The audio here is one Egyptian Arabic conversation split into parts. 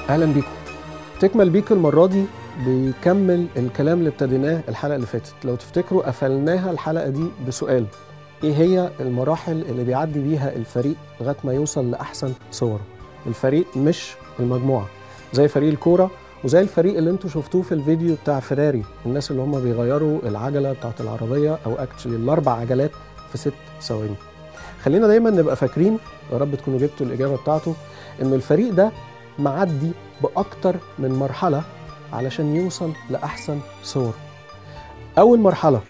اهلا بيكم تكمل بيك المره دي بيكمل الكلام اللي ابتديناه الحلقه اللي فاتت لو تفتكروا قفلناها الحلقه دي بسؤال ايه هي المراحل اللي بيعدي بيها الفريق لغايه ما يوصل لاحسن صوره الفريق مش المجموعه زي فريق الكوره وزي الفريق اللي انتوا شفتوه في الفيديو بتاع فيراري الناس اللي هم بيغيروا العجله بتاعت العربيه او اكشلي الاربع عجلات في ست ثواني خلينا دايما نبقى فاكرين يا رب تكونوا جبتوا الاجابه بتاعته ان الفريق ده معدي باكتر من مرحله علشان يوصل لاحسن صور اول مرحله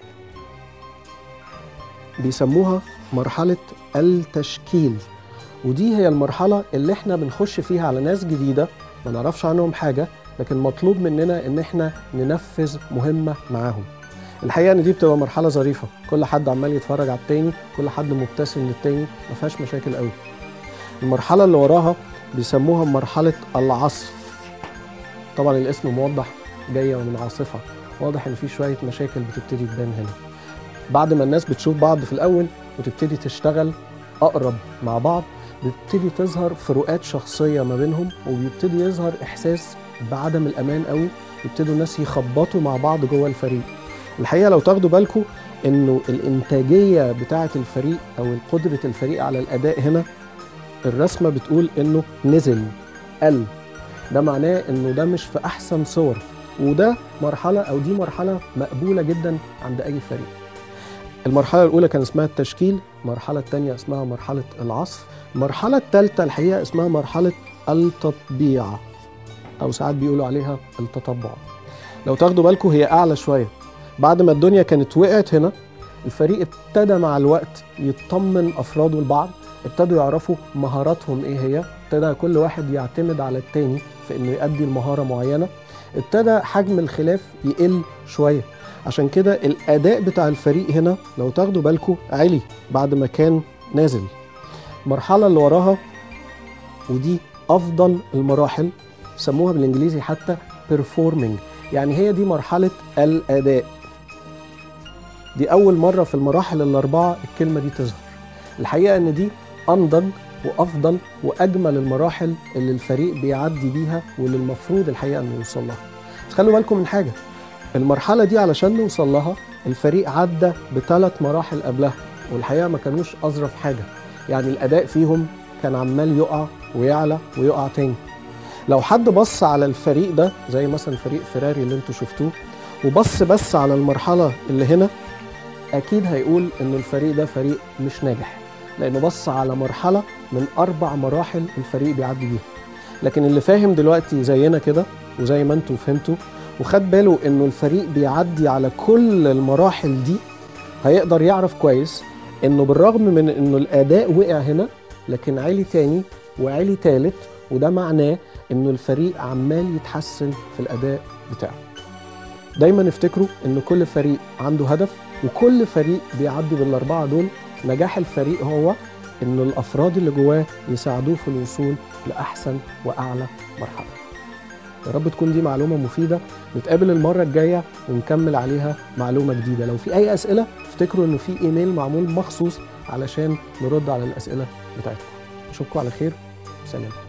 بيسموها مرحله التشكيل ودي هي المرحله اللي احنا بنخش فيها على ناس جديده ما نعرفش عنهم حاجه لكن مطلوب مننا ان احنا ننفذ مهمه معاهم الحقيقه ان دي بتبقى مرحله ظريفه كل حد عمال يتفرج على التاني كل حد مبتسم للتاني ما فيهاش مشاكل قوي المرحله اللي وراها بيسموها مرحله العصف طبعا الاسم موضح جايه من عاصفه واضح ان في شويه مشاكل بتبتدي تبان هنا بعد ما الناس بتشوف بعض في الاول وتبتدي تشتغل اقرب مع بعض بتبتدي تظهر فروقات شخصيه ما بينهم وبيبتدي يظهر احساس بعدم الامان قوي يبتدوا الناس يخبطوا مع بعض جوه الفريق الحقيقه لو تاخدوا بالكم انه الانتاجيه بتاعه الفريق او قدره الفريق على الاداء هنا الرسمه بتقول انه نزل قل ده معناه انه ده مش في احسن صور وده مرحله او دي مرحله مقبوله جدا عند اي فريق المرحله الاولى كان اسمها التشكيل المرحله الثانيه اسمها مرحله العصف المرحله الثالثه الحقيقه اسمها مرحله التطبيع او ساعات بيقولوا عليها التطبع لو تاخدوا بالكم هي اعلى شويه بعد ما الدنيا كانت وقعت هنا الفريق ابتدى مع الوقت يطمن افراده لبعض ابتدوا يعرفوا مهاراتهم ايه هي ابتدى كل واحد يعتمد على التاني في انه يؤدي المهاره معينه ابتدى حجم الخلاف يقل شويه عشان كده الاداء بتاع الفريق هنا لو تاخدوا بالكم عالي بعد ما كان نازل المرحله اللي وراها ودي افضل المراحل سموها بالانجليزي حتى performing يعني هي دي مرحله الاداء دي اول مره في المراحل الاربعه الكلمه دي تظهر الحقيقه ان دي انضج وافضل واجمل المراحل اللي الفريق بيعدي بيها واللي المفروض الحقيقه انه يوصل لها بس خلوا بالكم من حاجه المرحله دي علشان نوصل لها الفريق عدى بثلاث مراحل قبلها والحقيقه ما كانوش اظرف حاجه يعني الاداء فيهم كان عمال يقع ويعلى ويقع تاني لو حد بص على الفريق ده زي مثلا فريق فيراري اللي انتوا شفتوه وبص بس على المرحله اللي هنا اكيد هيقول ان الفريق ده فريق مش ناجح لانه بص على مرحله من اربع مراحل الفريق بيعدي بيها لكن اللي فاهم دلوقتي زينا كده وزي ما انتوا فهمتوا وخد باله انه الفريق بيعدي على كل المراحل دي هيقدر يعرف كويس انه بالرغم من انه الاداء وقع هنا لكن عالي تاني وعالي تالت وده معناه انه الفريق عمال يتحسن في الاداء بتاعه دايما افتكروا ان كل فريق عنده هدف وكل فريق بيعدي بالاربعه دول نجاح الفريق هو انه الافراد اللي جواه يساعدوه في الوصول لاحسن واعلى مرحله يا رب تكون دي معلومه مفيده نتقابل المره الجايه ونكمل عليها معلومه جديده لو في اي اسئله افتكروا انه في ايميل معمول مخصوص علشان نرد على الاسئله بتاعتكم اشوفكم على خير سلام